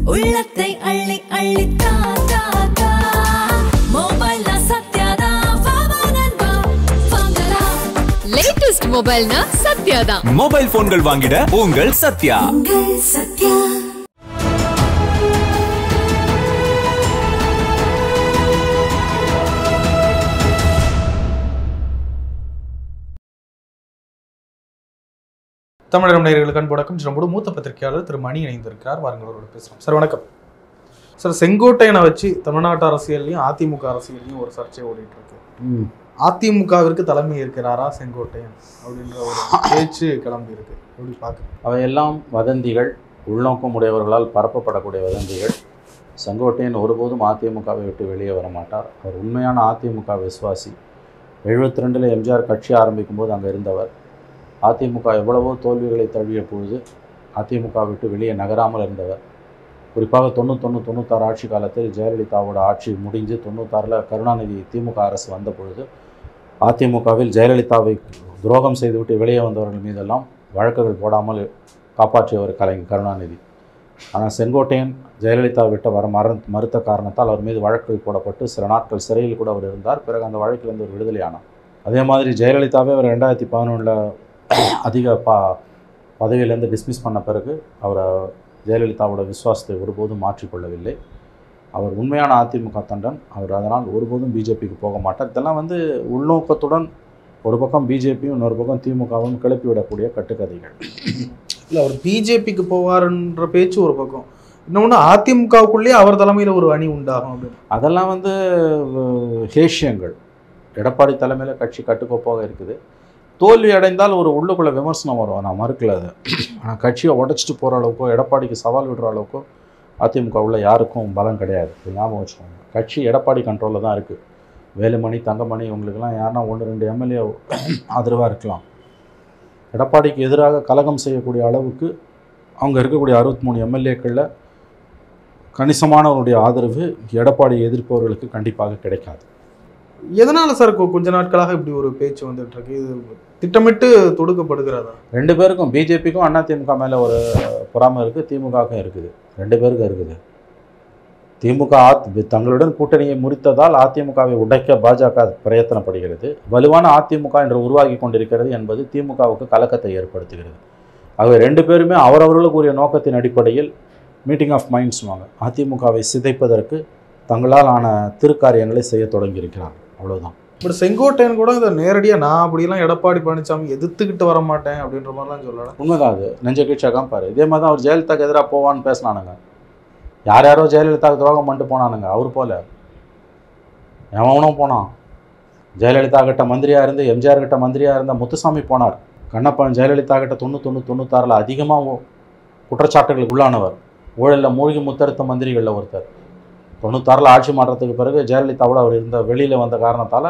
உள்ளத்தை அள்ளி அள்ளி தா தா தா மொபைல் சத்யாதா வாவா நண்பா வாங்கலாம் லேட்டஸ்ட் மொபைல்னா சத்யாதான் மொபைல் போன்கள் வாங்கிட உங்கள் சத்யா உங்கள் சத்யா தமிழகம் நேயர்களுக்கு அன்புடக்கம் நம்மோட மூத்த பத்திரிகையாளர் திரு மணி இணைந்திருக்கிறார் வாருங்கள் அவரோட பேசலாம் சார் வணக்கம் சார் செங்கோட்டையனை வச்சு தமிழ்நாட்டு அரசியல்லையும் அதிமுக அரசியல்லையும் ஒரு சர்ச்சை ஓடிட்டு இருக்கு அதிமுகவிற்கு தலைமை இருக்கிறாரா செங்கோட்டையன் அப்படின்ற ஒரு பேச்சு கிளம்பி இருக்கு எப்படி பார்க்க அவையெல்லாம் வதந்திகள் உள்நோக்கம் உடையவர்களால் பரப்பப்படக்கூடிய வதந்திகள் செங்கோட்டையன் ஒருபோதும் அதிமுகவை விட்டு வெளியே வர மாட்டார் அவர் உண்மையான அதிமுக விசுவாசி எழுபத்தி ரெண்டில் எம்ஜிஆர் கட்சி ஆரம்பிக்கும் போது அங்கே இருந்தவர் அதிமுக எவ்வளவோ தோல்விகளை தழுவிய பொழுது அதிமுக விட்டு வெளியே நகராமல் இருந்தவர் குறிப்பாக தொண்ணூத்தொன்று தொண்ணூத்தாறு ஆட்சி காலத்தில் ஜெயலலிதாவோட ஆட்சி முடிஞ்சு தொண்ணூத்தாறில் கருணாநிதி திமுக அரசு வந்த பொழுது அதிமுகவில் ஜெயலலிதாவை துரோகம் செய்துவிட்டு வெளியே வந்தவர்கள் மீதெல்லாம் வழக்குகள் போடாமல் காப்பாற்றியவர் கலைஞர் கருணாநிதி ஆனால் செங்கோட்டையன் ஜெயலலிதா விட்ட வர மற மறுத்த காரணத்தால் அவர் மீது வழக்குகள் போடப்பட்டு சில நாட்கள் சிறையில் கூட அவர் இருந்தார் பிறகு அந்த வழக்கிலிருந்து ஒரு விடுதலையானார் அதே மாதிரி ஜெயலலிதாவே அவர் ரெண்டாயிரத்தி பதினொன்றில் அதிக பா பதவியிலேருந்து டிஸ்மிஸ் பண்ண பிறகு அவரை ஜெயலலிதாவோட விசுவாசத்தை ஒருபோதும் மாற்றிக்கொள்ளவில்லை அவர் உண்மையான அதிமுக தொண்டன் அவர் அதனால் ஒருபோதும் பிஜேபிக்கு போக மாட்டார் இதெல்லாம் வந்து உள்நோக்கத்துடன் ஒரு பக்கம் பிஜேபியும் இன்னொரு பக்கம் திமுகவும் கிளப்பி விடக்கூடிய கட்டுக்கதைகள் இல்லை அவர் பிஜேபிக்கு போவாருன்ற பேச்சு ஒரு பக்கம் இன்னொன்று அதிமுகவுக்குள்ளேயே அவர் தலைமையில் ஒரு அணி உண்டாகும் அப்படின்னு அதெல்லாம் வந்து அஹ், ஹேஷியங்கள் எடப்பாடி தலைமையில் கட்சி கட்டுக்கோப்பாக இருக்குது தோல்வி அடைந்தால் ஒரு உள்ளுக்குள்ள விமர்சனம் வரும் நான் மறுக்கல அது ஆனால் கட்சியை உடைச்சிட்டு போகிற அளவுக்கோ எடப்பாடிக்கு சவால் விடுற அளவுக்கோ அதிமுக உள்ள யாருக்கும் பலம் கிடையாது இது ஞாபகம் வச்சுக்கோங்க கட்சி எடப்பாடி கண்ட்ரோலில் தான் இருக்குது வேலுமணி தங்கமணி இவங்களுக்கெல்லாம் யாருன்னா ஒன்று ரெண்டு எம்எல்ஏ ஆதரவாக இருக்கலாம் எடப்பாடிக்கு எதிராக கலகம் செய்யக்கூடிய அளவுக்கு அவங்க இருக்கக்கூடிய அறுபத்தி மூணு எம்எல்ஏக்களில் கணிசமானவருடைய ஆதரவு எடப்பாடியை எதிர்ப்பவர்களுக்கு கண்டிப்பாக கிடைக்காது எதனால சார் கொ- கொஞ்ச நாட்களாக இப்படி ஒரு பேச்சு வந்துட்டு இருக்கு இது திட்டமிட்டு தொடுக்கப்படுகிறதா ரெண்டு பேருக்கும் பிஜேபிக்கும் அதிமுக மேலே ஒரு பொறாமை இருக்குது திமுகவுக்கும் இருக்குது ரெண்டு பேருக்கும் இருக்குது திமுக ஆத் தங்களுடன் கூட்டணியை முறித்ததால் அதிமுகவை உடைக்க பாஜக பிரயத்தனப்படுகிறது வலுவான அதிமுக என்று உருவாகி கொண்டிருக்கிறது என்பது திமுகவுக்கு கலக்கத்தை ஏற்படுத்துகிறது ஆகவே ரெண்டு பேருமே அவரவர்களுக்கு உரிய நோக்கத்தின் அடிப்படையில் மீட்டிங் ஆஃப் மைண்ட்ஸ்வாங்க அதிமுகவை சிதைப்பதற்கு தங்களால் ஆன திருக்காரியங்களை செய்ய தொடங்கியிருக்கிறார்கள் அவ்வளவுதான் பட் செங்கோட்டையன் கூட இதை நேரடியாக நான் அப்படிலாம் எடப்பாடி பழனிசாமி எதிர்த்துக்கிட்டு வர மாட்டேன் அப்படின்ற மாதிரிலாம் சொல்லலாம் உண்மைதான் அது நெஞ்ச கீழ்ச்சாக்காம பாரு இதே மாதிரி தான் அவர் ஜெயலலிதாக்கு எதிராக போவான்னு பேசினானுங்க யார் யாரோ ஜெயலலிதாவுக்கு துரோகம் பண்ணிட்டு போனானுங்க அவர் போல எவனும் போனான் ஜெயலலிதா கிட்ட மந்திரியாக இருந்து எம்ஜிஆர் கிட்ட மந்திரியாக இருந்த முத்துசாமி போனார் கண்ணப்பன் ஜெயலலிதா கிட்ட தொண்ணூத்தொன்று தொண்ணூத்தாறில் அதிகமாக குற்றச்சாட்டுகளுக்கு உள்ளானவர் ஊழலில் மூழ்கி முத்தெடுத்த மந்திரிகளில் ஒருத்தர் தொண்ணூத்தாறில் ஆட்சி மாற்றத்துக்கு பிறகு ஜெயலலிதாவோட அவர் இருந்த வெளியில் வந்த காரணத்தால்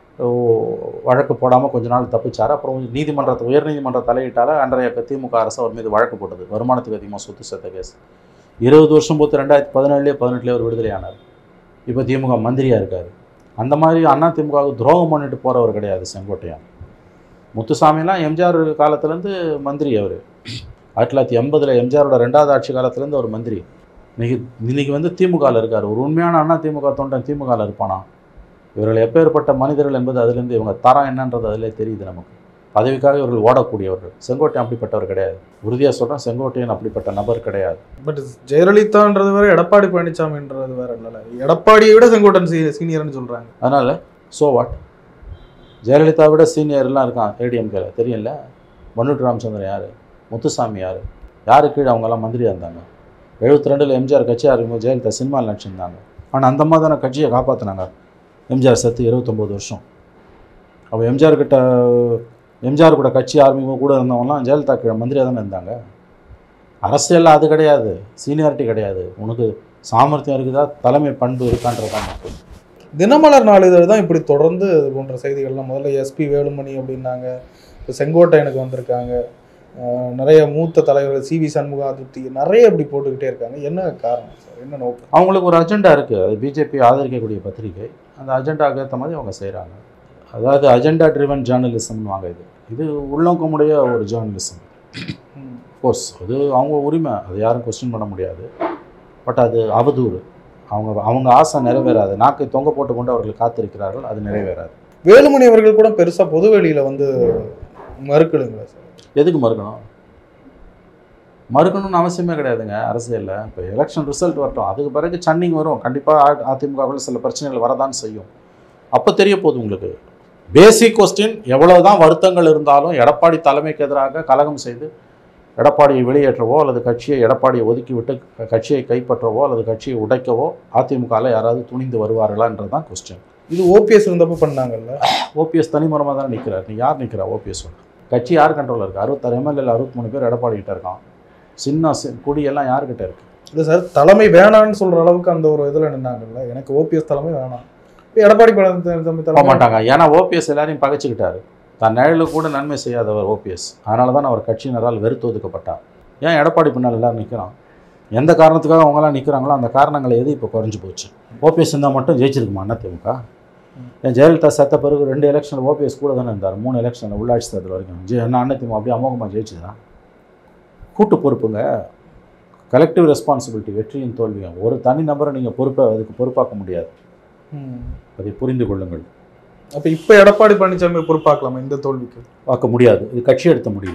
வழக்கு போடாமல் கொஞ்ச நாள் தப்பிச்சார் அப்புறம் நீதிமன்றத்தை உயர்நீதிமன்ற தலையிட்டால் அன்றைய திமுக அரசு அவர் மீது வழக்கு போட்டது வருமானத்துக்கு அதிகமாக சொத்து சேர்த்த கேஸ் இருபது வருஷம் பொறுத்து ரெண்டாயிரத்தி பதினேழுலேயே பதினெட்டுலேயே அவர் விடுதலையானார் இப்போ திமுக மந்திரியாக இருக்கார் அந்த மாதிரி அண்ணா திமுகவுக்கு துரோகம் பண்ணிட்டு போகிறவர் கிடையாது செங்கோட்டையன் முத்துசாமிலாம் எம்ஜிஆர் காலத்துலேருந்து மந்திரி அவர் ஆயிரத்தி தொள்ளாயிரத்தி எண்பதில் எம்ஜிஆரோட ரெண்டாவது ஆட்சி காலத்துலேருந்து அவர் மந்திரி இன்னைக்கு இன்னைக்கு வந்து திமுகவில் இருக்கார் ஒரு உண்மையான அண்ணா திமுக தொண்டன் திமுகவில் இருப்பானா இவர்கள் எப்பேற்பட்ட மனிதர்கள் என்பது அதுலேருந்து இவங்க தரம் என்னன்றது அதிலே தெரியுது நமக்கு பதவிக்காக இவர்கள் ஓடக்கூடியவர்கள் செங்கோட்டையன் அப்படிப்பட்டவர் கிடையாது உறுதியாக சொல்கிறேன் செங்கோட்டையன் அப்படிப்பட்ட நபர் கிடையாது பட் ஜெயலலிதான்றது வேற எடப்பாடி பழனிசாமின்றது வேற இல்லைல்ல எடப்பாடியை விட செங்கோட்டன் சீ சீனியர்னு சொல்றாங்க அதனால் ஸோ வாட் ஜெயலலிதா விட சீனியர்லாம் இருக்கான் ஏடிஎம்கேல தெரியல மன்னுட்டு ராமச்சந்திரன் யார் முத்துசாமி யார் யாரு கீழே அவங்கெல்லாம் மந்திரியாக இருந்தாங்க எழுபத்தி ரெண்டில் எம்ஜிஆர் கட்சி ஆரம்பிக்கும் ஜெயலலிதா சினிமாவில் நடிச்சிருந்தாங்க ஆனால் அந்த மாதிரியான கட்சியை காப்பாற்றினாங்க எம்ஜிஆர் செத்து இருபத்தொம்போது வருஷம் அப்போ எம்ஜிஆர் கிட்ட எம்ஜிஆர் கூட கட்சி ஆரம்பிக்கும் கூட இருந்தவங்கலாம் ஜெயலலிதா கீழே மந்திரியாக தானே இருந்தாங்க அரசியலில் அது கிடையாது சீனியாரிட்டி கிடையாது உனக்கு சாமர்த்தியம் இருக்குதா தலைமை பண்பு இருக்கான்றது தான் முக்கியம் தினமலர் நாளிதழ் தான் இப்படி தொடர்ந்து இது போன்ற செய்திகள்லாம் முதல்ல எஸ்பி வேலுமணி அப்படின்னாங்க இப்போ செங்கோட்டையனுக்கு வந்திருக்காங்க அஹ் நிறைய மூத்த தலைவர்கள் சி வி சண்முக அதிருப்தி நிறைய இப்படி போட்டுக்கிட்டே இருக்காங்க என்ன காரணம் சார் என்ன நோக்கம் அவங்களுக்கு ஒரு அஜெண்டா இருக்குது அது பிஜேபி ஆதரிக்கக்கூடிய பத்திரிகை அந்த அஜெண்டாவுக்கு ஏற்ற மாதிரி அவங்க செய்கிறாங்க அதாவது அஜெண்டா ட்ரிவன் ஜேர்னலிசம்னு வாங்க இது இது உள்நோக்கமுடைய ஒரு ஜேர்னலிசம் கோர்ஸ் அது அவங்க உரிமை அது யாரும் கொஸ்டின் பண்ண முடியாது பட் அது அவதூறு அவங்க அவங்க ஆசை நிறைவேறாது நாக்கை தொங்க போட்டு கொண்டு அவர்கள் காத்திருக்கிறார்கள் அது நிறைவேறாது வேலுமணி அவர்கள் கூட பெருசா பொதுவெளியில வந்து மறுக்கலுங்களா சார் எதுக்கு மறுக்கணும் மறுக்கணும்னு அவசியமே கிடையாதுங்க அரசியலில் இப்போ எலெக்ஷன் ரிசல்ட் வரட்டும் அதுக்கு பிறகு சன்னிங் வரும் கண்டிப்பாக அதிமுகவில் சில பிரச்சனைகள் வரதான் செய்யும் அப்போ தெரிய போகுது உங்களுக்கு பேசிக் கொஸ்டின் எவ்வளவுதான் வருத்தங்கள் இருந்தாலும் எடப்பாடி தலைமைக்கு எதிராக கலகம் செய்து எடப்பாடியை வெளியேற்றவோ அல்லது கட்சியை எடப்பாடியை ஒதுக்கிவிட்டு க- கட்சியை கைப்பற்றவோ அல்லது கட்சியை உடைக்கவோ அதிமுகவில் யாராவது துணிந்து வருவார்களான்றது தான் கொஸ்டின் இது ஓபிஎஸ் இருந்தப்ப பண்ணாங்கல்ல ஓபிஎஸ் தனிமரமாக தானே நிற்கிறார் நீ யார் நிற்கிறா ஓபிஎஸ் கட்சி யார் கண்ட்ரோலில் இருக்குது அறுபத்தாறு எம்எல்ஏல அறுபத்தி மூணு பேர் எடப்பாடி கிட்ட இருக்கான் சின்ன சி- குடியெல்லாம் யார்கிட்ட இருக்கு இல்ல சார் தலைமை வேணான்னு சொல்ற அளவுக்கு அந்த ஒரு இதுல நின்னாங்கல்ல எனக்கு ஓபிஎஸ் தலைமை வேணாம் இப்ப எடப்பாடி பழனிசாமி போக தலைமை மாட்டாங்க ஏன்னா ஓபிஎஸ் எல்லாரையும் பகைச்சிக்கிட்டாரு தன் நிழலுக்கு கூட நன்மை செய்யாதவர் ஓபிஎஸ் அதனால தான் அவர் கட்சியினரால் வெறுத்து ஒதுக்கப்பட்டார் ஏன் எடப்பாடி பின்னால் எல்லாரும் நிற்கிறான் எந்த காரணத்துக்காக அவங்களாம் நிற்கிறாங்களோ அந்த காரணங்கள் எது இப்போ குறைஞ்சு போச்சு ஓபிஎஸ் இருந்தால் மட்டும் ஜெயிச்சிருக்குமா அதிமுக ஏன் ஜெயலலிதா செத்த பிறகு ரெண்டு எலெக்ஷனில் ஓபிஎஸ் கூட தானே இருந்தார் மூணு எலெக்ஷனில் உள்ளாட்சி தேர்தல் வரைக்கும் ஜெ என்ன அதிமுக அப்படியே அமோகமாக ஜெயிச்சுதா கூட்டு பொறுப்புங்க கலெக்டிவ் ரெஸ்பான்சிபிலிட்டி வெற்றியின் தோல்வியும் ஒரு தனி நபரை நீங்கள் பொறுப்பை அதுக்கு பொறுப்பாக்க முடியாது ம். அதை புரிந்து கொள்ளுங்கள் அப்ப இப்ப எடப்பாடி பழனிசாமி பொறுப்பாக்கலாமா இந்த தோல்விக்கு பார்க்க முடியாது இது கட்சி எடுத்த முடிவு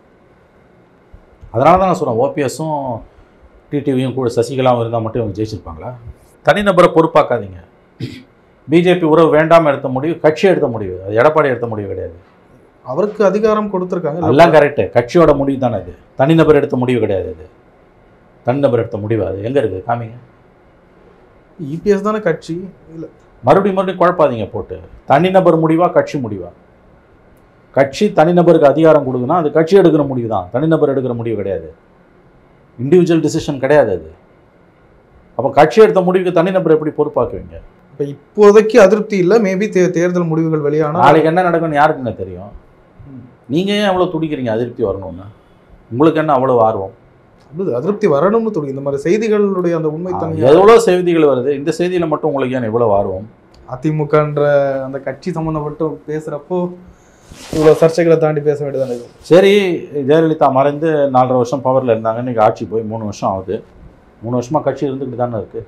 அதனால தான் நான் சொல்கிறேன் ஓபிஎஸும் டிடிவியும் கூட சசிகலாவும் இருந்தால் மட்டும் இவங்க ஜெயிச்சிருப்பாங்களா தனிநபரை பொறுப்பாக்காதீங்க பிஜேபி உறவு வேண்டாம் எடுத்த முடிவு கட்சி எடுத்த முடிவு அது எடப்பாடி எடுத்த முடிவு கிடையாது அவருக்கு அதிகாரம் கொடுத்திருக்காங்க எல்லாம் கரெக்டு கட்சியோட முடிவு தானே அது தனிநபர் எடுத்த முடிவு கிடையாது அது தனிநபர் எடுத்த முடிவு அது எங்கே இருக்குது காமிங்க இபிஎஸ் தானே கட்சி இல்ல மறுபடியும் மறுபடியும் குழப்பாதீங்க போட்டு தனிநபர் முடிவா கட்சி முடிவா கட்சி தனிநபருக்கு அதிகாரம் கொடுக்குன்னா அது கட்சி எடுக்கிற முடிவு தான் தனிநபர் எடுக்கிற முடிவு கிடையாது இண்டிவிஜுவல் டிசிஷன் கிடையாது அது அப்போ கட்சி எடுத்த முடிவுக்கு தனிநபர் எப்படி பொறுப்பாக்குவீங்க இப்ப இப்போதைக்கு அதிருப்தி இல்ல மேபி தேர்தல் முடிவுகள் வெளியானா நாளைக்கு என்ன நடக்கும்னு யாருக்குங்க தெரியும் நீங்கள் ஏன் அவ்வளோ துடிக்கிறீங்க அதிருப்தி வரணும்னு உங்களுக்கு என்ன அவ்வளோ ஆர்வம் அது அதிருப்தி வரணும்னு தோணுது இந்த மாதிரி செய்திகளுடைய அந்த உண்மைத்தன்மை எவ்வளோ செய்திகள் வருது இந்த செய்தியில் மட்டும் உங்களுக்கு ஏன் இவ்வளோ ஆர்வம் அதிமுகன்ற அந்த கட்சி சம்மந்தப்பட்டு பேசுறப்போ இவ்வளவு சர்ச்சைகளை தாண்டி பேச வேண்டியதானே இது சரி ஜெயலலிதா மறைந்து நாலரை வருஷம் பவரில் இருந்தாங்க இன்னைக்கு ஆட்சி போய் மூணு வருஷம் ஆகுது மூணு வருஷமாக கட்சி இருந்துக்கிட்டு தானே இருக்குது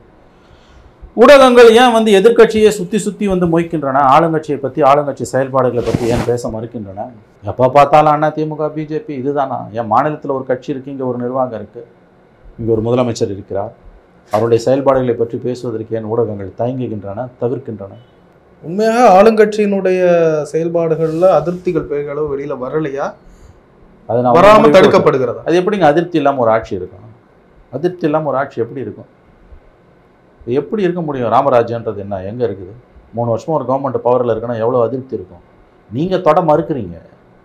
ஊடகங்கள் ஏன் வந்து எதிர்க்கட்சியை சுற்றி சுற்றி வந்து மொய்க்கின்றன ஆளுங்கட்சியை பற்றி ஆளுங்கட்சி செயல்பாடுகளை பற்றி ஏன் பேச மறுக்கின்றன எப்போ பார்த்தாலும் அண்ணா திமுக பிஜேபி இதுதானா என் மாநிலத்தில் ஒரு கட்சி இருக்குது இங்கே ஒரு நிர்வாகம் இருக்குது இங்கே ஒரு முதலமைச்சர் இருக்கிறார் அவருடைய செயல்பாடுகளை பற்றி பேசுவதற்கு ஏன் ஊடகங்கள் தயங்குகின்றன தவிர்க்கின்றன உண்மையாக ஆளுங்கட்சியினுடைய செயல்பாடுகள்ல அதிருப்திகள் பெரிய அளவு வெளியில வரலையா அதை நான் வராம உங்களுக்கு தடுக்கப்படுகிறதா அது எப்படிங்க அதிருப்தி இல்லாமல் ஒரு ஆட்சி இருக்கும் அதிருப்தி இல்லாமல் ஒரு ஆட்சி எப்படி இருக்கும் இது எப்படி இருக்க முடியும் ராமராஜ்யன்றது என்ன எங்கே இருக்குது மூணு வருஷமா ஒரு கவர்மெண்ட் பவரில் இருக்குன்னா எவ்வளோ அதிருப்தி இருக்கும் நீங்கள் தொட மறுக்கிறீங்க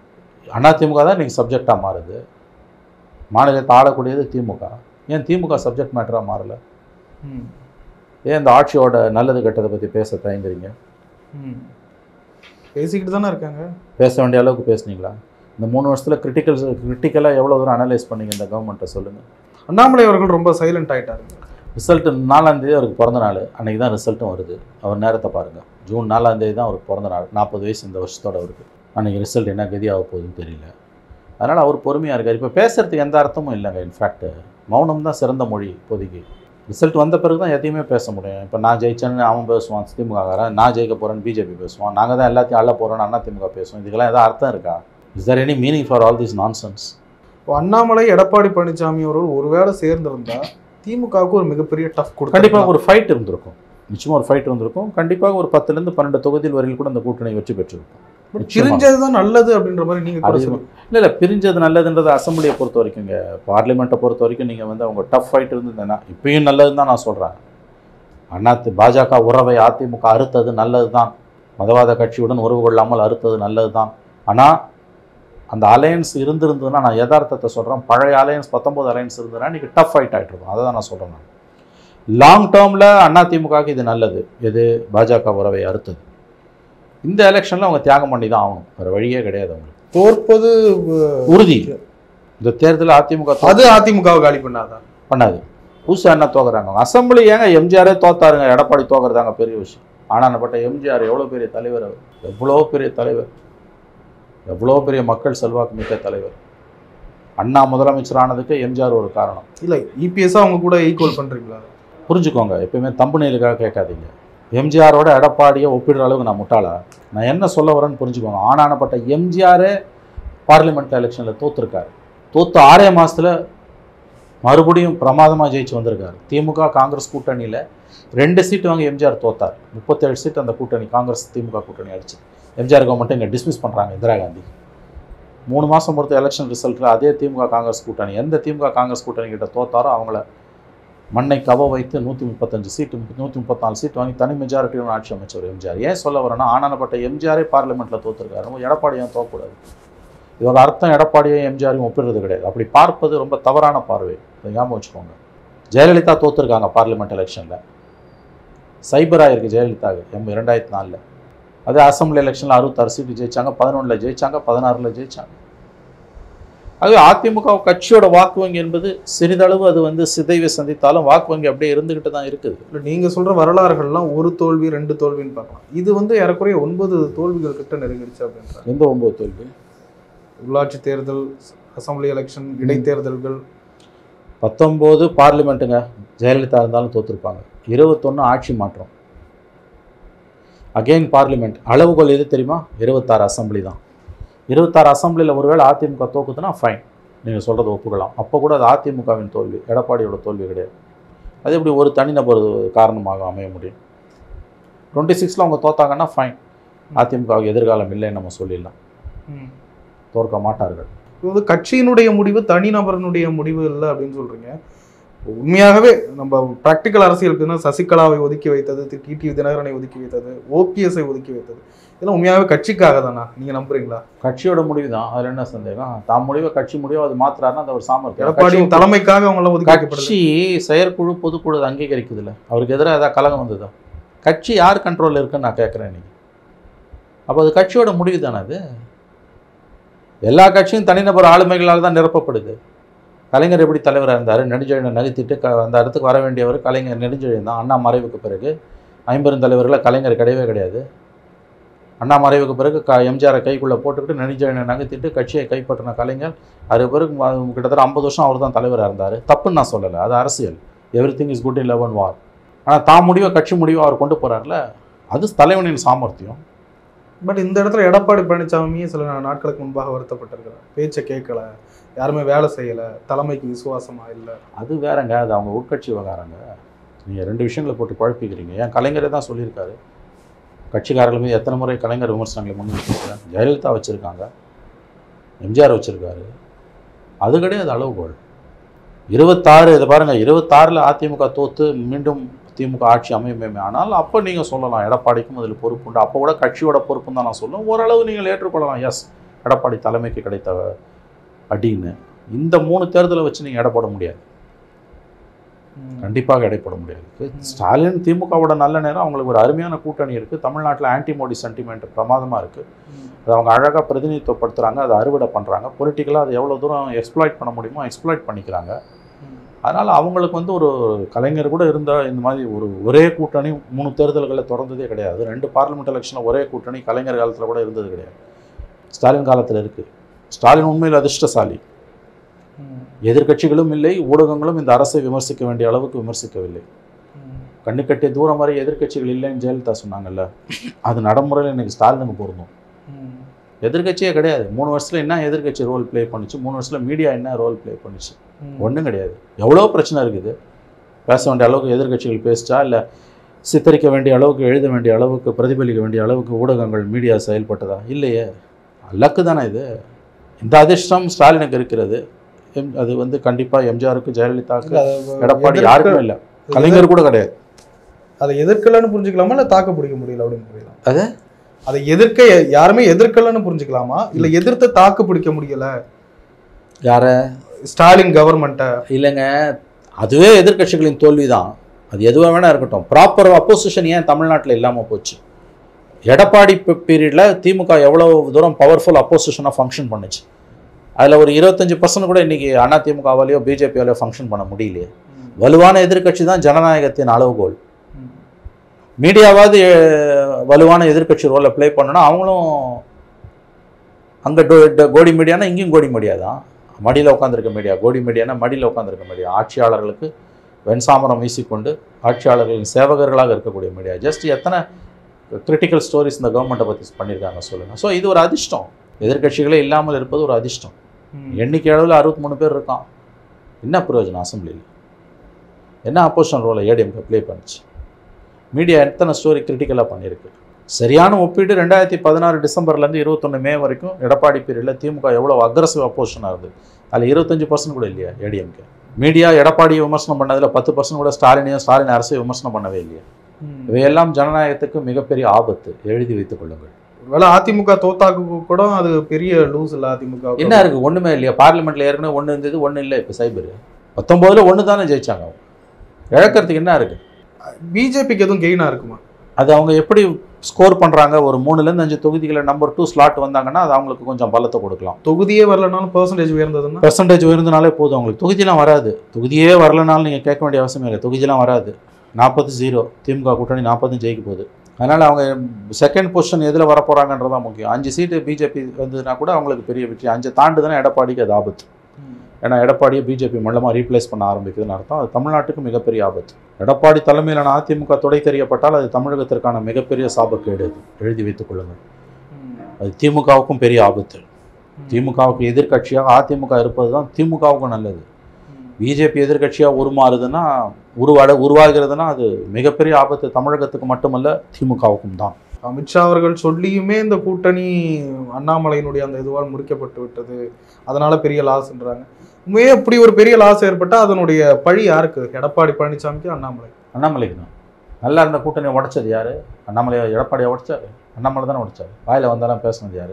அதிமுக தான் இன்றைக்கி சப்ஜெக்டாக மாறுது மாநிலத்தை ஆளக்கூடியது திமுக ஏன் திமுக சப்ஜெக்ட் மேட்டராக மாறல ம். ஏன் இந்த ஆட்சியோட நல்லது கெட்டதை பற்றி பேச தயங்குறீங்க ம். பேசிக்கிட்டு தானே இருக்காங்க பேச வேண்டிய அளவுக்கு பேசுனீங்களா இந்த மூணு வருஷத்தில் கிரிட்டிக்கல் கிரிட்டிக்கலாக எவ்வளோ தூரம் அனலைஸ் பண்ணீங்க இந்த கவர்மெண்ட்டை சொல்லுங்கள் அண்ணாமலை அவர்கள் ரொம்ப சைலண்ட் ஆயிட்டாரு ரிசல்ட்டு நாலாந்தேதி அவருக்கு பிறந்த நாள் அன்றைக்கி தான் ரிசல்ட்டும் வருது அவர் நேரத்தை பாருங்கள் ஜூன் நாலாந்தேதி தான் அவருக்கு பிறந்த நாள் நாற்பது வயசு இந்த வருஷத்தோட அவருக்கு அன்றைக்கி ரிசல்ட் என்ன கதி ஆக போகுதுன்னு தெரியல அதனால் அவர் பொறுமையாக இருக்கார் இப்போ பேசுகிறதுக்கு எந்த அர்த்தமும் இல்லைங்க இன்ஃபேக்ட் மௌனம் தான் சிறந்த மொழி இப்போதைக்கு ரிசல்ட் வந்த பிறகு தான் எதையுமே பேச முடியும் இப்போ நான் ஜெயிச்சேன்னு அவன் பேசுவான் திமுககாரன் நான் ஜெயிக்க போகிறேன்னு பிஜேபி பேசுவான் நாங்கள் தான் எல்லாத்தையும் அள்ள போகிறோன்னு அண்ணா திமுக பேசுவோம் இதுக்கெல்லாம் எதாவது அர்த்தம் இருக்கா is there any meaning for all this nonsense இப்போ அண்ணாமலை எடப்பாடி பழனிசாமி அவர்கள் ஒருவேளை சேர்ந்திருந்தா திமுகவுக்கு ஒரு மிகப்பெரிய டஃப் கொடுத்து கண்டிப்பாக ஒரு ஃபைட் இருந்திருக்கும் நிச்சயமாக ஒரு ஃபைட் இருந்திருக்கும் கண்டிப்பாக ஒரு பத்துலேருந்து பன்னெண்டு தொகுதியில் வரையில் கூட அந்த கூட்டணி வெற்றி பெற்றிருக்கும் நிச்சயமா. பிரிஞ்சதுதான் நல்லது அப்படின்ற மாதிரி நீங்க கூட அது சொல்லுங்க. இல்லை இல்லை பிரிஞ்சது நல்லதுன்றது அசம்பிளியை பொறுத்த வரைக்குங்க பார்லிமெண்ட்டை பொறுத்த வரைக்கும் நீங்கள் வந்து அவங்க டஃப் ஃபைட் இருந்ததுன்னா இப்பயும் நல்லதுன்னு தான் நான் சொல்கிறேன் அண்ணா தி- பாஜக உறவை அதிமுக அறுத்தது நல்லது தான் மதவாத கட்சியுடன் உறவு கொள்ளாமல் அறுத்தது நல்லது தான் ஆனால் அந்த அலையன்ஸ் இருந்திருந்ததுன்னா நான் யதார்த்தத்தை சொல்கிறேன் பழைய அலையன்ஸ் பத்தொம்போது அலையன்ஸ் இருந்ததுன்னா இன்றைக்கி டஃப் ஃபைட் ஆகிட்டு இருக்கும் அதை தான் நான் சொல்கிறேன் நான் லாங் டேர்மில் அதிமுகவுக்கு இது நல்லது எது பாஜக உறவை அறுத்தது இந்த எலெக்ஷனில் அவங்க தியாகம் பண்ணி தான் ஆகணும் வேறு வழியே கிடையாது அவங்களுக்கு தோற்பது உறுதி இந்த தேர்தலில் அதிமுக தோ- அது அதிமுகவை காலி பண்ணாதான் பண்ணாது புதுசாக என்ன தோக்குறாங்க அசம்பிளி ஏங்க எம்ஜிஆரே தோத்தாருங்க எடப்பாடி தோக்குறதாங்க பெரிய விஷயம் ஆனானப்பட்ட எம்ஜிஆர் எவ்வளோ பெரிய தலைவர் அவர் எவ்வளோ பெரிய தலைவர் எவ்வளோ பெரிய மக்கள் செல்வாக்கு மிக்க தலைவர் அண்ணா முதலமைச்சர் ஆனதுக்கு எம்ஜிஆர் ஒரு காரணம் இல்ல இபிஎஸ் அவங்க கூட ஈக்குவல் பண்றீங்களா புரிஞ்சுக்கோங்க எப்பயுமே தம்புநெயிலுக்காக கேட்காதீங்க எம்ஜிஆரோட எடப்பாடியை ஒப்பிடுற அளவுக்கு நான் முட்டாளா நான் என்ன சொல்ல வரேன்னு புரிஞ்சுக்கோங்க ஆனானப்பட்ட எம்ஜிஆரே பார்லிமெண்ட் எலெக்ஷனில் தோத்துருக்காரு தோத்து ஆறே மாசத்துல மறுபடியும் பிரமாதமாக ஜெயிச்சு வந்திருக்காரு திமுக காங்கிரஸ் கூட்டணியில் ரெண்டு சீட்டு வாங்கி எம்ஜிஆர் தோத்தார் முப்பத்தேழு சீட் அந்த கூட்டணி காங்கிரஸ் திமுக கூட்டணி அடிச்சு எம்ஜிஆர் கவர்மெண்ட்டை இங்கே டிஸ்மிஸ் பண்ணுறாங்க இந்திரா காந்தி மூணு மாதம் பொறுத்த எலெக்ஷன் ரிசல்ட்டில் அதே திமுக காங்கிரஸ் கூட்டணி எந்த திமுக காங்கிரஸ் கூட்டணி கிட்ட தோத்தாரோ அவங்கள மண்ணை கவ வைத்து நூற்றி முப்பத்தஞ்சு சீட்டு நூற்றி முப்பத்தாலு சீட் வாங்கி தனி மெஜாரிட்டியோட ஆட்சி அமைச்சர் எம்ஜிஆர் ஏன் சொல்ல வரேன்னா ஆனானப்பட்ட எம்ஜிஆரே பார்லிமெண்ட்டில் தோத்துருக்காரு நம்ம எடப்பாடி ஏன் தோக்கக்கூடாது இதோட அர்த்தம் எடப்பாடியும் எம்ஜிஆரையும் ஒப்பிடுறது கிடையாது அப்படி பார்ப்பது ரொம்ப தவறான பார்வை இதை ஞாபகம் வச்சுக்கோங்க ஜெயலலிதா தோத்துருக்காங்க பார்லிமெண்ட் எலெக்ஷனில் சைபர் ஆயிருக்கு ஜெயலலிதாவுக்கு எம் ரெண்டாயிரத்தி நாலில் அதே அசம்பிளி எலெக்ஷனில் அறுபத்தாறு சீட்டு ஜெயிச்சாங்க பதினொன்றில் ஜெயிச்சாங்க பதினாறில் ஜெயிச்சாங்க ஆகவே அதிமுக கட்சியோட வாக்கு வங்கி என்பது சிறிதளவு அது வந்து சிதைவை சந்தித்தாலும் வாக்கு வங்கி அப்படியே இருந்துகிட்டு தான் இருக்குது இல்ல நீங்க சொல்ற வரலாறுகள்லாம் ஒரு தோல்வி ரெண்டு தோல்வின்னு பார்க்கலாம் இது வந்து ஏறக்குறைய ஒன்பது தோல்விகள் கிட்ட நெருங்கிடுச்சு அப்படின்றாங்க எந்த ஒன்பது தோல்வி உள்ளாட்சி தேர்தல் அசம்பிளி எலெக்ஷன் இடைத்தேர்தல்கள் பத்தொம்போது பார்லிமெண்ட்டுங்க ஜெயலலிதா இருந்தாலும் தோத்துருப்பாங்க இருபத்தொன்று ஆட்சி மாற்றம் அகெயின் பார்லிமெண்ட் அளவுகோல் எது தெரியுமா இருபத்தாறு அசம்பிளி தான் இருபத்தாறு அசம்பிளியில் ஒருவேளை அதிமுக தோக்குதுன்னா ஃபைன் நீங்கள் சொல்கிறத ஒப்புக்கலாம் அப்போ கூட அது அதிமுகவின் தோல்வி எடப்பாடியோட தோல்வி கிடையாது அது எப்படி ஒரு தனிநபர் காரணமாக அமைய முடியும் டுவெண்ட்டி சிக்ஸில் அவங்க தோத்தாங்கன்னா ஃபைன் அதிமுகவுக்கு எதிர்காலம் இல்லைன்னு நம்ம சொல்லிடலாம் தோற்க மாட்டார்கள் இது வந்து கட்சியினுடைய முடிவு தனிநபரனுடைய முடிவு இல்லை அப்படின்னு சொல்றீங்க உண்மையாகவே நம்ம பிராக்டிக்கல் அரசியலுக்குன்னா சசிகலாவை ஒதுக்கி வைத்தது திரு டிடிவி தினகரனை ஒதுக்கி வைத்தது ஓபிஎஸ்ஐ ஒதுக்கி வைத்தது இதெல்லாம் உண்மையாகவே கட்சிக்காக தானா நீங்க நம்புறீங்களா கட்சியோட முடிவு தான் அதில் என்ன சந்தேகம் தாம் முடிவை கட்சி முடிவு அது மாத்துறாருன்னா அது ஒரு சாமர்த்தியம் எடப்பாடியின் கட்சி- தலைமைக்காக அவங்க எல்லாம் ஒதுக்கி வைக்கப்படல கட்சி செயற்குழு பொதுக்குழு அதை அங்கீகரிக்குதுல்ல அவருக்கு எதிராக ஏதாவது கலகம் வந்ததா கட்சி யார் கண்ட்ரோலில் இருக்குன்னு நான் கேட்குறேன் நீ அப்போ அது கட்சியோட முடிவு தானே அது எல்லா கட்சியும் தனிநபர் ஆளுமைகளால் தான் நிரப்பப்படுது கலைஞர் எப்படி தலைவராக இருந்தார் நெடுஞ்செழியனை நகர்த்திட்டு க அந்த இடத்துக்கு வர வேண்டியவர் கலைஞர் நெடுஞ்செழியன் தான் அண்ணா மறைவுக்கு பிறகு ஐம்பெருந்தலைவர்களில் கலைஞர் கிடையவே கிடையாது அண்ணா மறைவுக்கு பிறகு க எம்ஜிஆரை கைக்குள்ளே போட்டுக்கிட்டு நெடுஞ்செழியனை நகர்த்திட்டு கட்சியை கைப்பற்றின கலைஞர் அது பிறகு ம- கிட்டத்தட்ட ஐம்பது வருஷம் அவர் தான் தலைவராக இருந்தார் தப்புன்னு நான் சொல்லலை அது அரசியல் everything is good in eleven war ஆனால் தான் முடிவை கட்சி முடிவை அவர் கொண்டு போகிறார்ல அது தலைவனின் சாமர்த்தியம் பட் இந்த இடத்துல எடப்பாடி பழனிசாமியே சில நாட்களுக்கு முன்பாக வருத்தப்பட்டிருக்கிறார் பேச்சை கேட்கல யாருமே வேலை செய்யல தலைமைக்கு விசுவாசமா இல்லை அது வேறங்க அது அவங்க உட்கட்சி விவகாரங்க நீங்கள் ரெண்டு விஷயங்களை போட்டு குழப்பிக்கிறீங்க ஏன் கலைஞரே தான் சொல்லியிருக்காரு கட்சிக்காரர்கள் மீது எத்தனை முறை கலைஞர் விமர்சனங்களை முன்வைச்சிருக்காங்க ஜெயலலிதா வச்சுருக்காங்க எம்ஜிஆர் வச்சுருக்காரு அது கிடையாது அளவுகோல் இருபத்தாறு இதை பாருங்கள் இருபத்தாறில் அதிமுக தோத்து மீண்டும் திமுக ஆட்சி அமையுமே ஆனால் அப்போ நீங்கள் சொல்லலாம் எடப்பாடிக்கும் அதில் பொறுப்புண்டு அப்போ கூட கட்சியோட பொறுப்புன்னு தான் நான் சொல்லுவேன் ஓரளவு நீங்கள் ஏற்றுக்கொள்ளலாம் எஸ் எடப்பாடி தலைமைக்கு கிடைத்த அடின்னு இந்த மூணு தேர்தலை வச்சு நீங்கள் எடை போட முடியாது கண்டிப்பாக எடைப்பட முடியாது ஸ்டாலின் திமுகவோட நல்ல நேரம் அவங்களுக்கு ஒரு அருமையான கூட்டணி இருக்குது தமிழ்நாட்டில் ஆன்டி மோடி சென்டிமெண்ட் பிரமாதமாக இருக்குது அதை அவங்க அழகாக பிரதிநிதித்துவப்படுத்துகிறாங்க அதை அறுவடை பண்ணுறாங்க பொலிட்டிக்கலாக அதை எவ்வளோ தூரம் எக்ஸ்ப்ளாய்ட் பண்ண முடியுமோ எக்ஸ்ப்ளாய்ட் பண்ணிக்கிறாங்க அதனால் அவங்களுக்கு வந்து ஒரு கலைஞர் கூட இருந்த இந்த மாதிரி ஒரு ஒரே கூட்டணி மூணு தேர்தல்களை தொடர்ந்ததே கிடையாது ரெண்டு பார்லிமெண்ட் எலெக்ஷனில் ஒரே கூட்டணி கலைஞர் காலத்தில் கூட இருந்தது கிடையாது ஸ்டாலின் காலத்தில் இருக்குது ஸ்டாலின் உண்மையில் அதிர்ஷ்டசாலி எதிர்க்கட்சிகளும் இல்லை ஊடகங்களும் இந்த அரசை விமர்சிக்க வேண்டிய அளவுக்கு விமர்சிக்கவில்லை கண்ணு கட்டிய தூரம் வரை எதிர்க்கட்சிகள் இல்லைன்னு ஜெயலலிதா சொன்னாங்கல்ல அது நடைமுறையில் இன்னைக்கு ஸ்டாலினுக்கு பொருந்தும் எதிர்க்கட்சியே கிடையாது மூணு வருஷத்துல என்ன எதிர்க்கட்சி ரோல் ப்ளே பண்ணுச்சு மூணு வருஷத்துல மீடியா என்ன ரோல் ப்ளே பண்ணுச்சு ஒன்றும் கிடையாது எவ்வளோ பிரச்சனை இருக்குது பேச வேண்டிய அளவுக்கு எதிர்க்கட்சிகள் பேசிச்சா இல்லை சித்தரிக்க வேண்டிய அளவுக்கு எழுத வேண்டிய அளவுக்கு பிரதிபலிக்க வேண்டிய அளவுக்கு ஊடகங்கள் மீடியா செயல்பட்டதா இல்லையே லக்கு தானே இது இந்த அதிர்ஷ்டம் ஸ்டாலினுக்கு இருக்கிறது எம் அது வந்து கண்டிப்பாக எம்ஜிஆருக்கு ஜெயலலிதாவுக்கு எடப்பாடி யாருக்கும் இல்லை கலைஞர் கூட கிடையாது அதை எதிர்க்கலன்னு புரிஞ்சுக்கலாமா இல்ல தாக்க பிடிக்க முடியல அப்படின்னு புரியலாம் அது? அதை எதிர்க்க யாருமே எதிர்க்கலன்னு புரிஞ்சுக்கலாமா இல்ல எதிர்த்து தாக்கு பிடிக்க முடியல யார ஸ்டாலின் கவர்மெண்ட்டை இல்லைங்க அதுவே எதிர்க்கட்சிகளின் தோல்வி தான் அது எதுவாக வேணா இருக்கட்டும் ப்ராப்பர் அப்போசிஷன் ஏன் தமிழ்நாட்டில் இல்லாமல் போச்சு எடப்பாடி பீரியடில் திமுக எவ்வளோ தூரம் பவர்ஃபுல் அப்போசிஷனாக ஃபங்க்ஷன் பண்ணுச்சு அதில் ஒரு இருபத்தஞ்சி பர்சன்ட் கூட இன்றைக்கி அண்ணா திமுகவாலேயோ பிஜேபியாலேயோ ஃபங்க்ஷன் பண்ண முடியலையே வலுவான எதிர்க்கட்சி தான் ஜனநாயகத்தின் அளவுகோல் மீடியாவாவது அஹ், வலுவான எதிர்க்கட்சி ரோலை ப்ளே பண்ணணும் அவங்களும் அங்கே கோடி மீடியானா இங்கேயும் கோடி மீடியா தான் மடியில் உட்காந்துருக்க மீடியா கோடி மீடியானா மடியில் உட்காந்துருக்க மீடியா ஆட்சியாளர்களுக்கு வெண்சாமரம் வீசிக்கொண்டு ஆட்சியாளர்களின் சேவகர்களாக இருக்கக்கூடிய மீடியா ஜஸ்ட் எத்தனை கிரிட்டிக்கல் ஸ்டோரிஸ் இந்த கவர்மெண்ட்டை பற்றி பண்ணியிருக்காங்க சொல்லுங்கள் ஸோ இது ஒரு அதிர்ஷ்டம் எதிர்க்கட்சிகளே இல்லாமல் இருப்பது ஒரு அதிர்ஷ்டம் எண்ணிக்கை அளவில் அறுபத்தி மூணு பேர் இருக்கான் என்ன பிரயோஜனம் அசம்பிளியில் என்ன அப்போசிஷன் ரோலை ஏடிஎம்கே ப்ளே பண்ணுச்சு மீடியா எத்தனை ஸ்டோரி கிரிட்டிக்கலாக பண்ணியிருக்கு சரியான ஒப்பீடு ரெண்டாயிரத்தி பதினாறு டிசம்பர்லேருந்து இருபத்தொன்று மே வரைக்கும் எடப்பாடி பீரியடில் திமுக எவ்வளோ அக்ரஸிவ் அப்போசிஷனாக இருந்தது அதில் இருபத்தஞ்சு பர்சன்ட் கூட இல்லையா ஏடிஎம்கே மீடியா எடப்பாடியை விமர்சனம் பண்ணதில் பத்து பர்சன்ட் கூட ஸ்டாலினையும் ஸ்டாலின் அரசை விமர்சனம் பண்ணவே இல்லையா இவையெல்லாம் ஜனநாயகத்துக்கு மிகப்பெரிய ஆபத்து எழுதி வைத்துக் கொள்ளுங்கள் ஒருவேளை அதிமுக தோத்தாக்கு கூட அது பெரிய லூஸ் இல்ல அதிமுக என்ன இருக்கு ஒண்ணுமே இல்லையா பார்லிமெண்ட்ல ஏற்கனவே ஒண்ணு இருந்தது ஒண்ணு இல்லை இப்போ சைபர் பத்தொன்பதுல ஒண்ணு தானே ஜெயிச்சாங்க அவங்க இழக்கிறதுக்கு என்ன இருக்கு பிஜேபிக்கு எதுவும் கெயினா இருக்குமா அது அவங்க எப்படி ஸ்கோர் பண்றாங்க ஒரு மூணுலேருந்து அஞ்சு தொகுதிகளை நம்பர் டூ ஸ்லாட் வந்தாங்கன்னா அது அவங்களுக்கு கொஞ்சம் பலத்தை கொடுக்கலாம் தொகுதியே வரலனாலும் பெர்சன்டேஜ் உயர்ந்ததுன்னா பெர்சன்டேஜ் உயர்ந்தனாலே போதும் அவங்களுக்கு தொகுதியெல்லாம் வராது தொகுதியே வரலனாலும் நீங்கள் கேட்க வேண்டிய அவசியம் இல்லை தொகுதியெல்லாம் வராது நாற்பது ஜீரோ திமுக கூட்டணி நாற்பதும் ஜெயிக்க போகுது அதனால் அவங்க செகண்ட் பொசிஷன் எதில் வர போகிறாங்கன்றது தான் முக்கியம் அஞ்சு சீட்டு பிஜேபி வந்ததுன்னா கூட அவங்களுக்கு பெரிய வெற்றி அஞ்சு தாண்டுதுன்னா எடப்பாடிக்கு அது ஆபத்து ஏன்னா எடப்பாடியை பிஜேபி மொல்லமாக ரீப்ளேஸ் பண்ண ஆரம்பிக்குதுன்னு அர்த்தம் அது தமிழ்நாட்டுக்கு மிகப்பெரிய ஆபத்து எடப்பாடி தலைமையிலான அதிமுக துடை தெரியப்பட்டால் அது தமிழகத்திற்கான மிகப்பெரிய சாபக்கேடு அது எழுதி வைத்துக் கொள்ளுங்கள் அது திமுகவுக்கும் பெரிய ஆபத்து திமுகவுக்கு எதிர்க்கட்சியாக அதிமுக இருப்பது தான் திமுகவுக்கும் நல்லது பிஜேபி எதிர்க்கட்சியாக உருமாறுதுன்னா உருவாட உருவாகிறதுனா அது மிகப்பெரிய ஆபத்து தமிழகத்துக்கு மட்டுமல்ல திமுகவுக்கும் தான் அமித்ஷா அவர்கள் சொல்லியுமே இந்த கூட்டணி அண்ணாமலையினுடைய அந்த இதுவால் முறிக்கப்பட்டு விட்டது அதனால பெரிய லாஸ்ன்றாங்க உண்மையே அப்படி ஒரு பெரிய லாஸ் ஏற்பட்டா அதனுடைய பழி யாருக்கு எடப்பாடி பழனிசாமிக்கு அண்ணாமலை அண்ணாமலைக்கு தான் நல்லா இருந்த கூட்டணியை உடைச்சது யார் அண்ணாமலையை எடப்பாடியை உடைச்சாரு அண்ணாமலை தானே உடைச்சாரு வாயில் வந்தாலும் பேசுனது யார்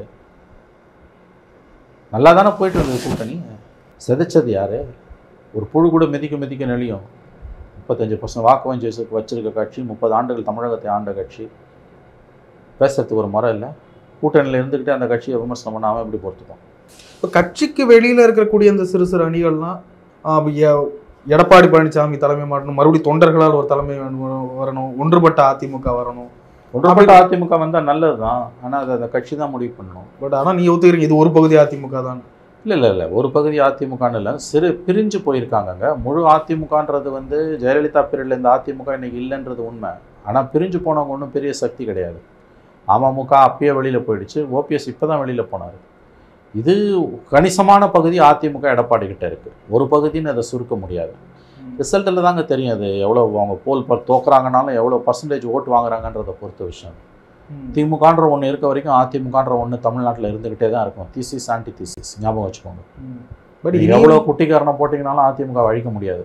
நல்லா தானே போயிட்டு இருந்தது கூட்டணி செதைச்சது யார் ஒரு புழு கூட மிதிக்க மிதிக்க நெளியும் முப்பத்தஞ்சு பர்சன்ட் வாக்கு வங்கி வச்சிருக்க கட்சி முப்பது ஆண்டுகள் தமிழகத்தை ஆண்ட கட்சி பேசுறதுக்கு ஒரு முறை இல்லை கூட்டணியில் இருந்துக்கிட்டே அந்த கட்சியை விமர்சனம் பண்ணாமல் எப்படி பொறுத்துக்கும் இப்போ கட்சிக்கு வெளியில இருக்கக்கூடிய இந்த சிறு சிறு அணிகள்லாம் ஆஹ், எ- எடப்பாடி பழனிசாமி தலைமை மாறணும் மறுபடியும் தொண்டர்களால் ஒரு தலைமை வேணும், வரணும் ஒன்றுபட்ட அதிமுக வரணும் ஒன்றுபட்ட அதிமுக வந்தால் நல்லது தான் ஆனால் அது அந்த கட்சி தான் முடிவு பண்ணணும் பட் ஆனா நீ ஒத்துக்கிறீங்க இது ஒரு பகுதி அதிமுக தான் இல்லை இல்லை இல்லை ஒரு பகுதி அதிமுகன்னு இல்லை சிறு பிரிஞ்சு போயிருக்காங்கங்க முழு அதிமுகன்றது வந்து ஜெயலலிதா பீரியடில் இந்த அதிமுக இன்னைக்கு இல்லைன்றது உண்மை ஆனால் பிரிஞ்சு போனவங்க ஒன்றும் பெரிய சக்தி கிடையாது அமமுக அப்பயே வெளியில் போயிடுச்சு ஓபிஎஸ் இப்போ தான் வெளியில் போனார் இது கணிசமான பகுதி அதிமுக எடப்பாடி கிட்ட இருக்குது ஒரு பகுதின்னு அதை சுருக்க முடியாது ரிசல்ட்டில் தாங்க தெரியும் அது எவ்வளோ அவங்க போல் ப தோக்குறாங்கனாலும் எவ்வளோ பர்சன்டேஜ் ஓட்டு வாங்குறாங்கன்றதை பொறுத்த விஷயம் திமுகன்ற ஒன்று இருக்க வரைக்கும் அதிமுகன்ற ஒன்று தமிழ்நாட்டில் இருந்துக்கிட்டே தான் இருக்கும் தீசிஸ் ஆன்டி தீசிஸ் ஞாபகம் வச்சுக்கோங்க பட் நீங்க எவ்வளோ குட்டிக்காரனை போட்டிங்கனாலும் அதிமுக அழிக்க முடியாது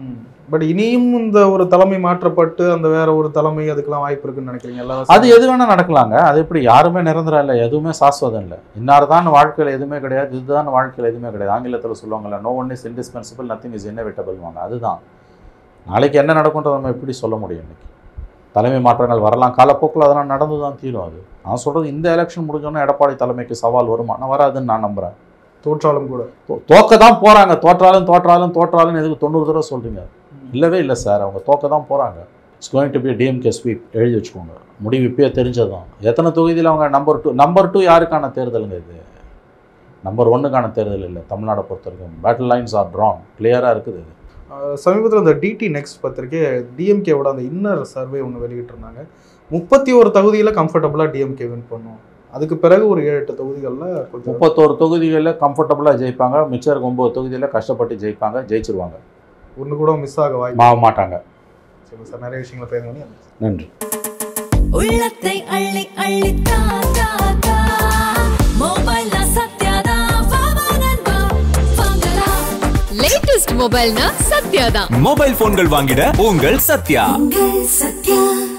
பட் இனியும் இந்த ஒரு தலைமை மாற்றப்பட்டு அந்த வேற ஒரு தலைமை அதுக்கெல்லாம் வாய்ப்பு இருக்குன்னு நினைக்கிறீங்க எல்லா அது எது வேணால் நடக்கலாங்க அது எப்படி யாருமே நிரந்தரம் இல்லை எதுவுமே சாஸ்வதம் இல்லை இன்னார்தான் வாழ்க்கையில் எதுவுமே கிடையாது இதுதான் வாழ்க்கையில் எதுவுமே கிடையாது ஆங்கிலத்தில் சொல்லுவாங்கல்ல no one is indispensable nothing is inevitable வாங்க அதுதான் நாளைக்கு என்ன நடக்கும்ன்றத நம்ம எப்படி சொல்ல முடியும் இன்னைக்கு தலைமை மாற்றங்கள் வரலாம் காலப்போக்கில் அதெல்லாம் நடந்து தான் தீரும் அது நான் சொல்கிறது இந்த எலெக்ஷன் முடிஞ்சோன்னே எடப்பாடி தலைமைக்கு சவால் வருமா நான் வராதுன்னு நான் நம்புகிறேன் தோற்றாலும் கூட தோ- தோக்க தான் போகிறாங்க தோற்றாலும் தோற்றாலும் தோற்றாலும் எதுக்கு தொண்ணூறு தடவை சொல்கிறீங்க இல்லவே இல்லை சார் அவங்க தோக்க தான் போகிறாங்க it's going to be DMK sweep எழுதி வச்சுக்கோங்க முடிவு இப்பயே தெரிஞ்சதும் எத்தனை தொகுதியில் அவங்க நம்பர் டூ நம்பர் டூ யாருக்கான தேர்தலுங்க இது நம்பர் ஒன்றுக்கான தேர்தல் இல்லை தமிழ்நாடை பொறுத்த வரைக்கும் பேட்டில் லைன்ஸ் ஆர் ட்ரான் கிளியராக இருக்குது இது சமீபத்தில் இந்த டிடி நெக்ஸ்ட் பத்திரிக்கை டிஎம்கேவோட அந்த இன்னர் சர்வே ஒன்று வெளியிட்டிருந்தாங்க முப்பத்தி ஒரு தொகுதியில் கம்ஃபர்டபுளாக டிஎம்கே வின் பண்ணும் அதுக்கு பிறகு ஒரு ஏழு எட்டு தொகுதிகளில் கொஞ்சம் முப்பத்தோரு தொகுதிகளில் கம்ஃபர்டபுளாக ஜெயிப்பாங்க மிச்சம் இருக்க ஒம்பது தொகுதியில் கஷ்டப்பட்டு ஜெயிப்பாங்க ஜெயிச்சிருவாங்க ஒன்று கூட மிஸ் ஆக வாய்ப்பு மா மாட்டாங்க சரி சார் நிறைய விஷயங்களை பேச பண்ணி நன்றி உள்ளத்தை அள்ளி அள்ளி தா தா தா மொபைல்ல சத்யாதா வா வா நண்பா வாங்கலாம் லேட்டஸ்ட் மொபைல்னா சத்யா தான் மொபைல் போன்கள் வாங்கிட உங்கள் சத்யா உங்கள் சத்யா